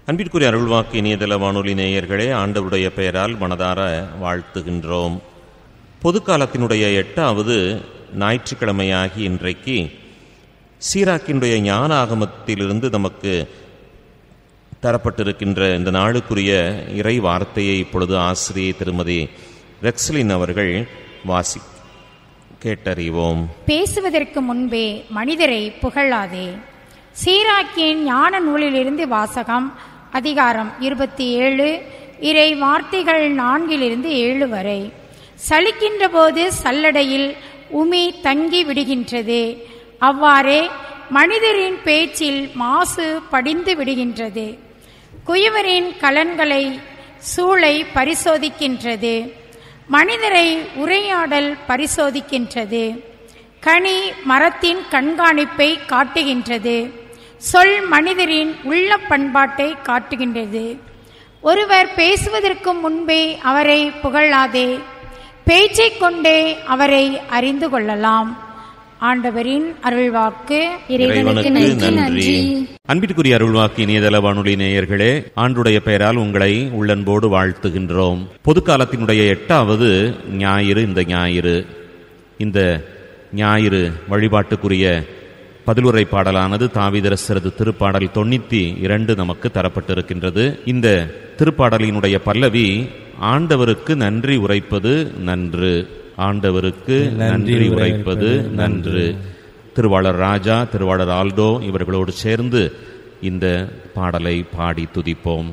அன்பிற்குரிய அருள்வாக்கு இணையதள வானொலி நேயர்களே ஆண்டவருடைய பெயரால் மனதார வாழ்த்துகின்றோம் பொதுக்காலத்தினுடைய எட்டாவது ஞாயிற்றுக்கிழமையாகி இன்றைக்கு சீராக்கினுடைய ஞான ஆகமத்திலிருந்து நமக்கு தரப்பட்டிருக்கின்ற இந்த நாளுக்குரிய இறை வார்த்தையை இப்பொழுது ஆசிரியை திருமதி ரெக்ஸ்லின் அவர்கள் வாசி கேட்டறிவோம் பேசுவதற்கு முன்பே மனிதரை புகழாதே சீராக்கியின் ஞான நூலிலிருந்து வாசகம் அதிகாரம் இருபத்தி ஏழு இறை வார்த்தைகள் நான்கிலிருந்து ஏழு வரை சலிக்கின்ற போது சல்லடையில் உமி தங்கி விடுகின்றது அவ்வாறே மனிதரின் பேச்சில் மாசு படிந்து விடுகின்றது குயவரின் கலன்களை சூளை பரிசோதிக்கின்றது மனிதரை உரையாடல் பரிசோதிக்கின்றது கனி மரத்தின் கண்காணிப்பை காட்டுகின்றது சொல் மனிதரின் உள்ள பண்பாட்டை காட்டுகின்றது ஒருவர் பேசுவதற்கு முன்பே அவரை புகழாதே பேச்சைக் கொண்டே அவரை அறிந்து கொள்ளலாம் ஆண்டவரின் அருள்வாக்கு இறைவனுக்கு நன்றி அன்பிற்குரிய அருள்வாக்கு இணையதள வானொலி நேயர்களே ஆண்டுடைய பெயரால் உங்களை உள்ளன்போடு வாழ்த்துகின்றோம் பொதுக்காலத்தினுடைய எட்டாவது ஞாயிறு இந்த ஞாயிறு இந்த ஞாயிறு வழிபாட்டுக்குரிய பதிலுரை பாடலானது தாவிதரசரது திருப்பாடல் தொண்ணூத்தி இரண்டு நமக்கு தரப்பட்டிருக்கின்றது இந்த திருப்பாடலினுடைய பல்லவி ஆண்டவருக்கு நன்றி உரைப்பது நன்று ஆண்டவருக்கு நன்றி உரைப்பது நன்று திருவாளர் ராஜா திருவாளர் ஆல்டோ இவர்களோடு சேர்ந்து இந்த பாடலை பாடி துதிப்போம்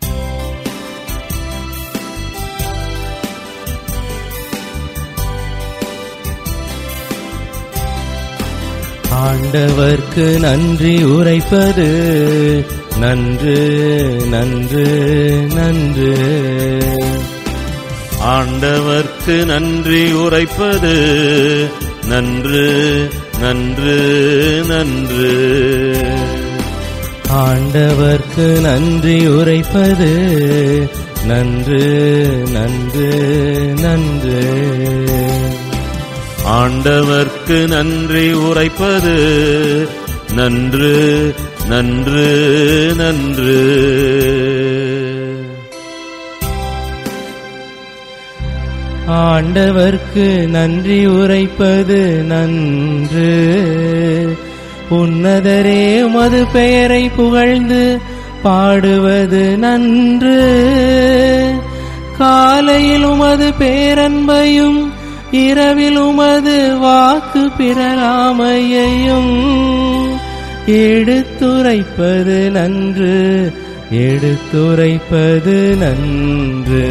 ஆண்டவர்க்கு நன்றி உரைப்பது நன்று நன்று நன்று ஆண்டவர்க்கு நன்றி உரைப்பது நன்று நன்று நன்று ஆண்டவர்க்கு நன்றி உரைப்பது நன்று நன்று நன்று ஆண்டவர்க்கு நன்றி உரைப்பது நன்று நன்று நன்று ஆண்டவர்க்கு நன்றி உரைப்பது நன்று உன்னதரே உமது பெயரை புகழ்ந்து பாடுவது நன்று காலையில் உமது பேரன்பையும் இரவில் உமது வாக்கு பிறலாமையையும் எடுத்துரைப்பது நன்று எடுத்துரைப்பது நன்று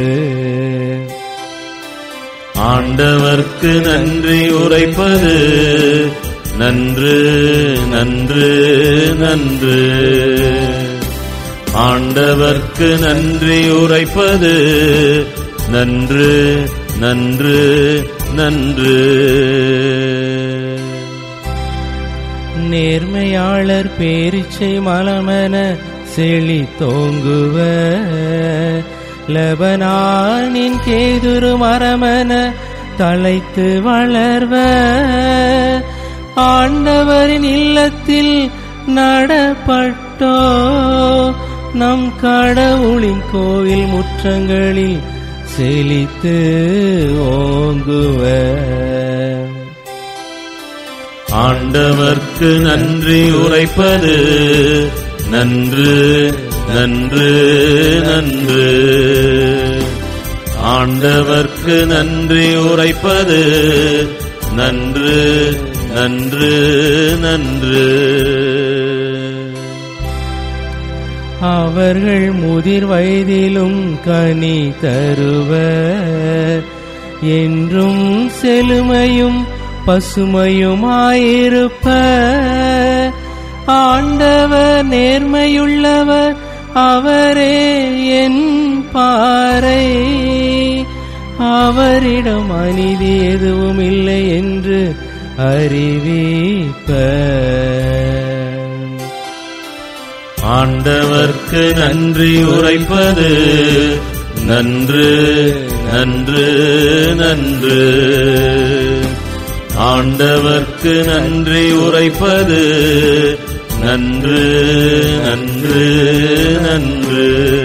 ஆண்டவர்க்கு நன்றி உரைப்பது நன்று நன்று நன்று ஆண்டவர்க்கு நன்றி உரைப்பது நன்று நன்று நன்று நேர்மையாளர் பேரிச்சை மலமென செழி தோங்குவ லெபனானின் கேதுரு மரமென தலைத்து வளர்வ ஆண்டவரின் இல்லத்தில் நடப்பட்டோ நம் கடவுளின் கோவில் முற்றங்களில் செழித்து ஓங்குவ ஆண்டவர்க்கு நன்றி உரைப்பது நன்று நன்று நன்று ஆண்டவர்க்கு நன்றி உரைப்பது நன்று நன்று நன்று அவர்கள் முதிர் வயதிலும் கனி தருவர் என்றும் செழுமையும் பசுமையுமாயிருப்ப ஆண்டவர் நேர்மையுள்ளவர் அவரே என் பாறை அவரிடம் அநீதி எதுவும் இல்லை என்று அறிவிப்ப ஆண்டவர்க்கு நன்றி உரைப்பது நன்று நன்று நன்று ஆண்டவர்க்கு நன்றி உரைப்பது நன்று நன்று நன்று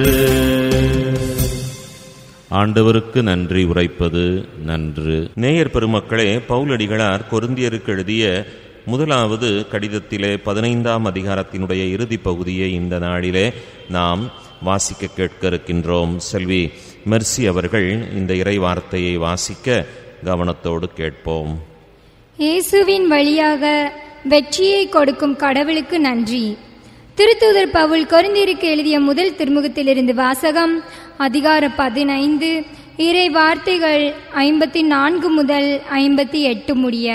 ஆண்டவருக்கு நன்றி உரைப்பது நன்று நேயர் பெருமக்களே பவுலடிகளார் கொருந்தியருக்கு எழுதிய முதலாவது கடிதத்திலே பதினைந்தாம் அதிகாரத்தினுடைய இறுதிப் பகுதியை இந்த நாளிலே நாம் வாசிக்க கேட்க இருக்கின்றோம் செல்வி மெர்சி அவர்கள் இந்த இறை வார்த்தையை வாசிக்க கவனத்தோடு கேட்போம் இயேசுவின் வழியாக வெற்றியை கொடுக்கும் கடவுளுக்கு நன்றி திருத்தூதர் பவுல் கொரிந்தியருக்கு எழுதிய முதல் திருமுகத்திலிருந்து வாசகம் அதிகார பதினைந்து இறை வார்த்தைகள் ஐம்பத்தி நான்கு முதல் ஐம்பத்தி எட்டு முடிய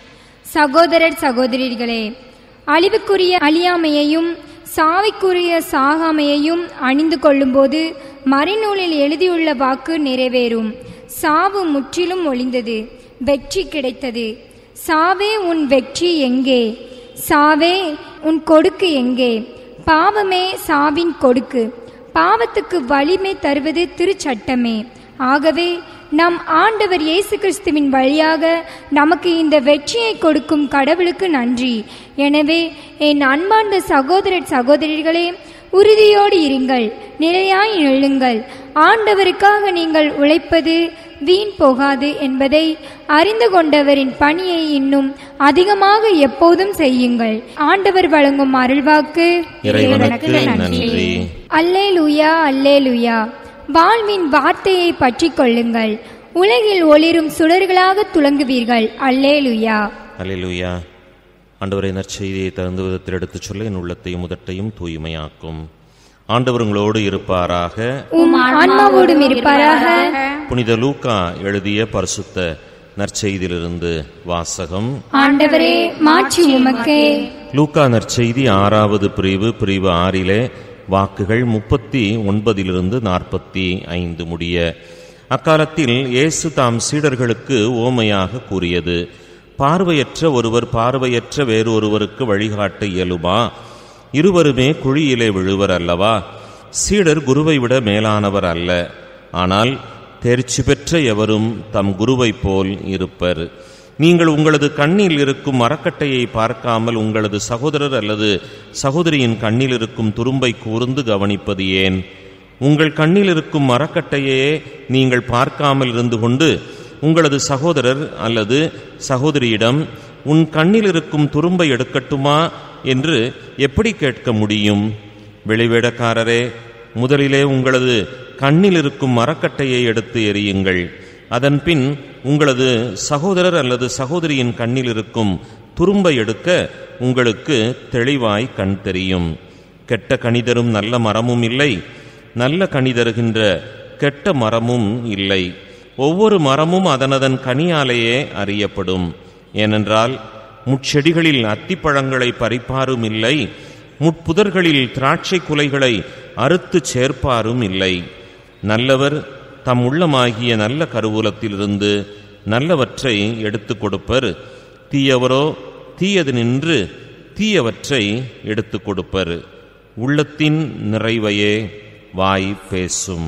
சகோதரர் சகோதரிகளே அழிவுக்குரிய அழியாமையையும் சாவைக்குரிய சாகாமையையும் அணிந்து கொள்ளும்போது மறைநூலில் எழுதியுள்ள வாக்கு நிறைவேறும் சாவு முற்றிலும் ஒளிந்தது வெற்றி கிடைத்தது சாவே உன் வெற்றி எங்கே சாவே உன் கொடுக்கு எங்கே பாவமே சாவின் கொடுக்கு பாவத்துக்கு வலிமை தருவது திருச்சட்டமே ஆகவே நம் ஆண்டவர் இயேசு கிறிஸ்துவின் வழியாக நமக்கு இந்த வெற்றியை கொடுக்கும் கடவுளுக்கு நன்றி எனவே என் அன்பார்ந்த சகோதரர் சகோதரிகளே உறுதியோடு இருங்கள் நிலையாய் நில்லுங்கள் ஆண்டவருக்காக நீங்கள் உழைப்பது வீண் போகாது என்பதை அறிந்து கொண்டவரின் பணியை இன்னும் அதிகமாக எப்போதும் செய்யுங்கள் ஆண்டவர் வழங்கும் அருள்வாக்கு இறைவனுக்கு நன்றி அல்லே லுயா அல்லே லுயா வாழ்வின் வார்த்தையை பற்றிக் கொள்ளுங்கள் உலகில் ஒளிரும் சுடர்களாக துலங்குவீர்கள் அல்லே லுயா அல்லேலூயா ஆண்டவரை நற்செய்தியை தகுந்த விதத்தில் எடுத்துச் சொல்ல என் உள்ளத்தையும் முதட்டையும் தூய்மையாக்கும் ஆண்டவர் உங்களோடு இருப்பாராக உம் ஆன்மாவோடும் இருப்பாராக புனித லூக்கா எழுதிய பரிசுத்த நற்செய்தியிலிருந்து வாசகம் ஆண்டவரே மாட்சி உமக்கே லூக்கா நற்செய்தி ஆறாவது பிரிவு பிரிவு ஆறிலே வாக்குகள் முப்பத்தி ஒன்பதிலிருந்து நாற்பத்தி ஐந்து முடிய அக்காலத்தில் இயேசு தாம் சீடர்களுக்கு ஓமையாக கூறியது பார்வையற்ற ஒருவர் பார்வையற்ற வேறொருவருக்கு வழிகாட்ட இயலுமா இருவருமே குழியிலே விழுவர் அல்லவா சீடர் குருவை விட மேலானவர் அல்ல ஆனால் தேர்ச்சி பெற்ற எவரும் தம் குருவைப் போல் இருப்பர் நீங்கள் உங்களது கண்ணில் இருக்கும் மரக்கட்டையை பார்க்காமல் உங்களது சகோதரர் அல்லது சகோதரியின் கண்ணில் இருக்கும் துரும்பை கூர்ந்து கவனிப்பது ஏன் உங்கள் கண்ணில் இருக்கும் மரக்கட்டையே நீங்கள் பார்க்காமல் இருந்து கொண்டு உங்களது சகோதரர் அல்லது சகோதரியிடம் உன் கண்ணில் இருக்கும் துரும்பை எடுக்கட்டுமா என்று எப்படி கேட்க முடியும் வெளிவேடக்காரரே முதலிலே உங்களது கண்ணில் இருக்கும் மரக்கட்டையை எடுத்து எறியுங்கள் அதன்பின் உங்களது சகோதரர் அல்லது சகோதரியின் கண்ணில் இருக்கும் துரும்பை எடுக்க உங்களுக்கு தெளிவாய் கண் தெரியும் கெட்ட கனிதரும் நல்ல மரமும் இல்லை நல்ல கனி தருகின்ற கெட்ட மரமும் இல்லை ஒவ்வொரு மரமும் அதனதன் கனியாலேயே அறியப்படும் ஏனென்றால் முட்செடிகளில் அத்திப்பழங்களை பறிப்பாரும் இல்லை முட்புதர்களில் திராட்சை குலைகளை அறுத்துச் சேர்ப்பாரும் இல்லை நல்லவர் தம் உள்ளமாகிய நல்ல கருவூலத்திலிருந்து நல்லவற்றை எடுத்துக் கொடுப்பர் தீயவரோ தீயது நின்று தீயவற்றை எடுத்துக் கொடுப்பர் உள்ளத்தின் நிறைவையே வாய் பேசும்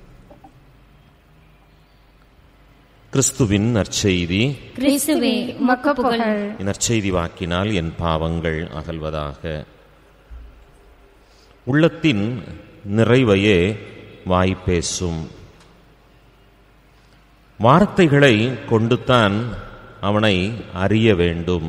கிறிஸ்துவின் நற்செய்தி கிறிஸ்துவே உமக்கு புகழ் நற்செய்தி வாக்கினால் என் பாவங்கள் அகல்வதாக உள்ளத்தின் நிறைவையே வாய் பேசும் வார்த்தைகளை கொண்டுத்தான் அவனை அறிய வேண்டும்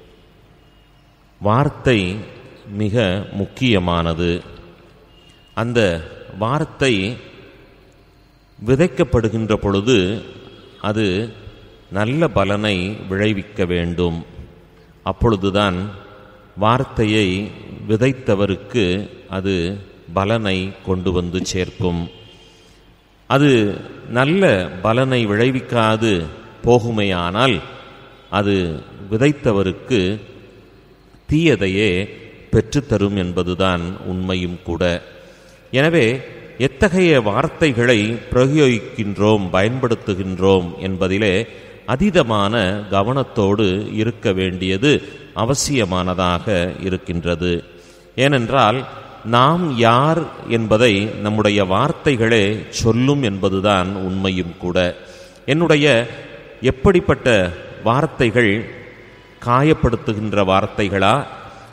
வார்த்தை மிக முக்கியமானது அந்த வார்த்தை விதைக்கப்படுகின்ற பொழுது அது நல்ல பலனை விளைவிக்க வேண்டும் அப்பொழுதுதான் வார்த்தையை விதைத்தவருக்கு அது பலனை கொண்டு வந்து சேர்க்கும் அது நல்ல பலனை விளைவிக்காது போகுமையானால் அது விதைத்தவருக்கு தீயதையே பெற்றுத்தரும் என்பதுதான் உண்மையும் கூட எனவே எத்தகைய வார்த்தைகளை பிரயோகிக்கின்றோம் பயன்படுத்துகின்றோம் என்பதிலே அதீதமான கவனத்தோடு இருக்க வேண்டியது அவசியமானதாக இருக்கின்றது ஏனென்றால் நாம் யார் என்பதை நம்முடைய வார்த்தைகளே சொல்லும் என்பதுதான் உண்மையும் கூட என்னுடைய எப்படிப்பட்ட வார்த்தைகள் காயப்படுத்துகின்ற வார்த்தைகளா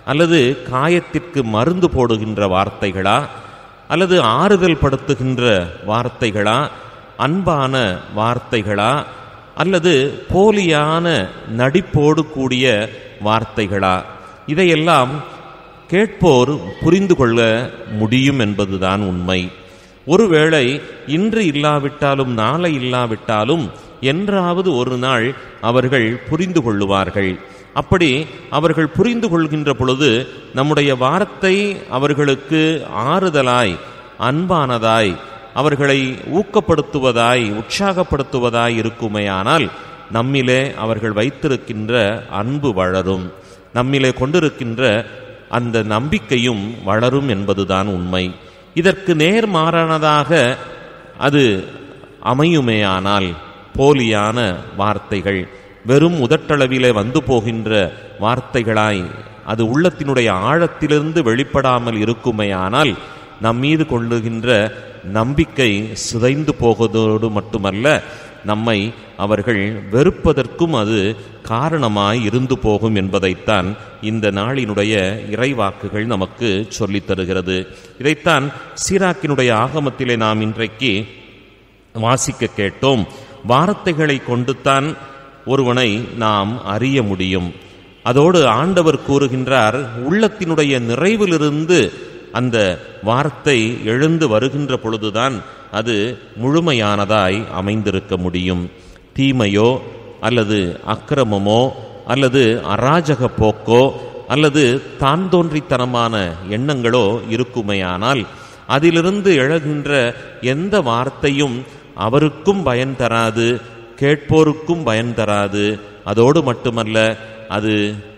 அல்லது காயத்திற்கு மருந்து போடுகின்ற வார்த்தைகளா அல்லது ஆறுதல் படுத்துகின்ற வார்த்தைகளா அன்பான வார்த்தைகளா அல்லது போலியான நடிப்போடு கூடிய வார்த்தைகளா இதையெல்லாம் கேட்போர் புரிந்து கொள்ள முடியும் என்பதுதான் உண்மை ஒருவேளை இன்று இல்லாவிட்டாலும் நாளை இல்லாவிட்டாலும் என்றாவது ஒரு நாள் அவர்கள் புரிந்து கொள்ளுவார்கள் அப்படி அவர்கள் புரிந்து கொள்கின்ற பொழுது நம்முடைய வார்த்தை அவர்களுக்கு ஆறுதலாய் அன்பானதாய் அவர்களை ஊக்கப்படுத்துவதாய் உற்சாகப்படுத்துவதாய் இருக்குமேயானால் நம்மிலே அவர்கள் வைத்திருக்கின்ற அன்பு வளரும் நம்மிலே கொண்டிருக்கின்ற அந்த நம்பிக்கையும் வளரும் என்பதுதான் உண்மை இதற்கு நேர்மாறானதாக அது அமையுமேயானால் போலியான வார்த்தைகள் வெறும் உதட்டளவிலே வந்து போகின்ற வார்த்தைகளாய் அது உள்ளத்தினுடைய ஆழத்திலிருந்து வெளிப்படாமல் இருக்குமேயானால் நம் மீது கொள்ளுகின்ற நம்பிக்கை சிதைந்து போவதோடு மட்டுமல்ல நம்மை அவர்கள் வெறுப்பதற்கும் அது காரணமாய் இருந்து போகும் என்பதைத்தான் இந்த நாளினுடைய இறைவாக்குகள் நமக்கு சொல்லித் தருகிறது இதைத்தான் சீராக்கினுடைய ஆகமத்திலே நாம் இன்றைக்கு வாசிக்க கேட்டோம் வார்த்தைகளை கொண்டுத்தான் ஒருவனை நாம் அறிய முடியும் அதோடு ஆண்டவர் கூறுகின்றார் உள்ளத்தினுடைய நிறைவிலிருந்து அந்த வார்த்தை எழுந்து வருகின்ற பொழுதுதான் அது முழுமையானதாய் அமைந்திருக்க முடியும் தீமையோ அல்லது அக்கிரமமோ அல்லது அராஜக போக்கோ அல்லது தான் தோன்றித்தனமான எண்ணங்களோ இருக்குமேயானால் அதிலிருந்து எழுகின்ற எந்த வார்த்தையும் அவருக்கும் பயன் தராது கேட்போருக்கும் பயன் தராது அதோடு மட்டுமல்ல அது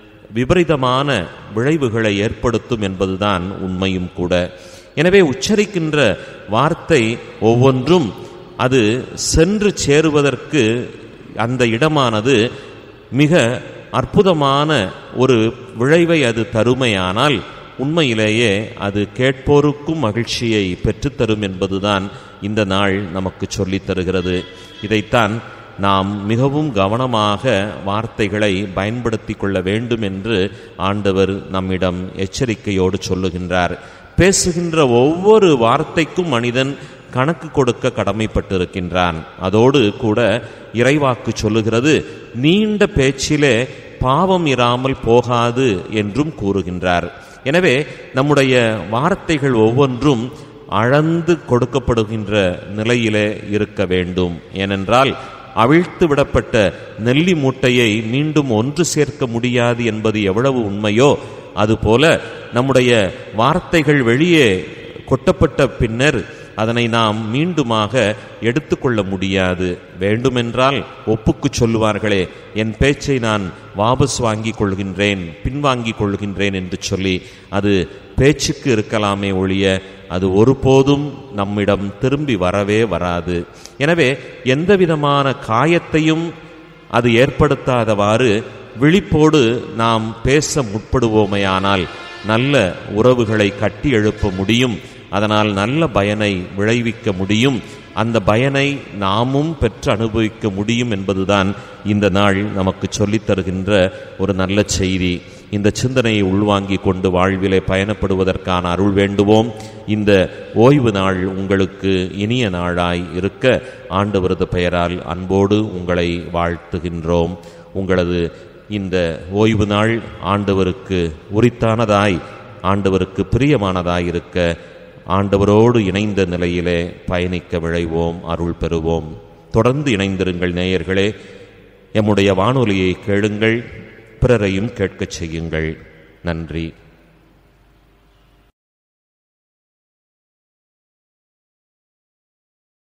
விபரீதமான விளைவுகளை ஏற்படுத்தும் என்பதுதான் உண்மையும் கூட எனவே உச்சரிக்கின்ற வார்த்தை ஒவ்வொன்றும் அது சென்று சேருவதற்கு அந்த இடமானது மிக அற்புதமான ஒரு விளைவை அது தருமையானால் உண்மையிலேயே அது கேட்போருக்கும் மகிழ்ச்சியை பெற்றுத்தரும் என்பதுதான் இந்த நாள் நமக்கு சொல்லித் தருகிறது இதைத்தான் நாம் மிகவும் கவனமாக வார்த்தைகளை பயன்படுத்தி கொள்ள வேண்டும் என்று ஆண்டவர் நம்மிடம் எச்சரிக்கையோடு சொல்லுகின்றார் பேசுகின்ற ஒவ்வொரு வார்த்தைக்கும் மனிதன் கணக்கு கொடுக்க கடமைப்பட்டிருக்கின்றான் அதோடு கூட இறைவாக்கு சொல்லுகிறது நீண்ட பேச்சிலே பாவம் இராமல் போகாது என்றும் கூறுகின்றார் எனவே நம்முடைய வார்த்தைகள் ஒவ்வொன்றும் அளந்து கொடுக்கப்படுகின்ற நிலையிலே இருக்க வேண்டும் ஏனென்றால் அவிழ்த்து விடப்பட்ட நெல்லி மூட்டையை மீண்டும் ஒன்று சேர்க்க முடியாது என்பது எவ்வளவு உண்மையோ அதுபோல நம்முடைய வார்த்தைகள் வெளியே கொட்டப்பட்ட பின்னர் அதனை நாம் மீண்டுமாக எடுத்துக்கொள்ள முடியாது வேண்டுமென்றால் ஒப்புக்கு சொல்லுவார்களே என் பேச்சை நான் வாபஸ் வாங்கிக் கொள்கின்றேன் பின்வாங்கிக் கொள்கின்றேன் என்று சொல்லி அது பேச்சுக்கு இருக்கலாமே ஒழிய அது ஒருபோதும் நம்மிடம் திரும்பி வரவே வராது எனவே எந்த விதமான காயத்தையும் அது ஏற்படுத்தாதவாறு விழிப்போடு நாம் பேச முற்படுவோமையானால் நல்ல உறவுகளை கட்டி எழுப்ப முடியும் அதனால் நல்ல பயனை விளைவிக்க முடியும் அந்த பயனை நாமும் பெற்று அனுபவிக்க முடியும் என்பதுதான் இந்த நாள் நமக்கு சொல்லித் தருகின்ற ஒரு நல்ல செய்தி இந்த சிந்தனையை உள்வாங்கிக் கொண்டு வாழ்விலே பயணப்படுவதற்கான அருள் வேண்டுவோம் இந்த ஓய்வு நாள் உங்களுக்கு இனிய நாளாய் இருக்க ஆண்டவரது பெயரால் அன்போடு உங்களை வாழ்த்துகின்றோம் உங்களது இந்த ஓய்வு நாள் ஆண்டவருக்கு உரித்தானதாய் ஆண்டவருக்கு பிரியமானதாய் இருக்க ஆண்டவரோடு இணைந்த நிலையிலே பயணிக்க விழைவோம் அருள் பெறுவோம் தொடர்ந்து இணைந்திருங்கள் நேயர்களே எம்முடைய வானொலியை கேளுங்கள் பிறரையும் கேட்கச் செய்யுங்கள் நன்றி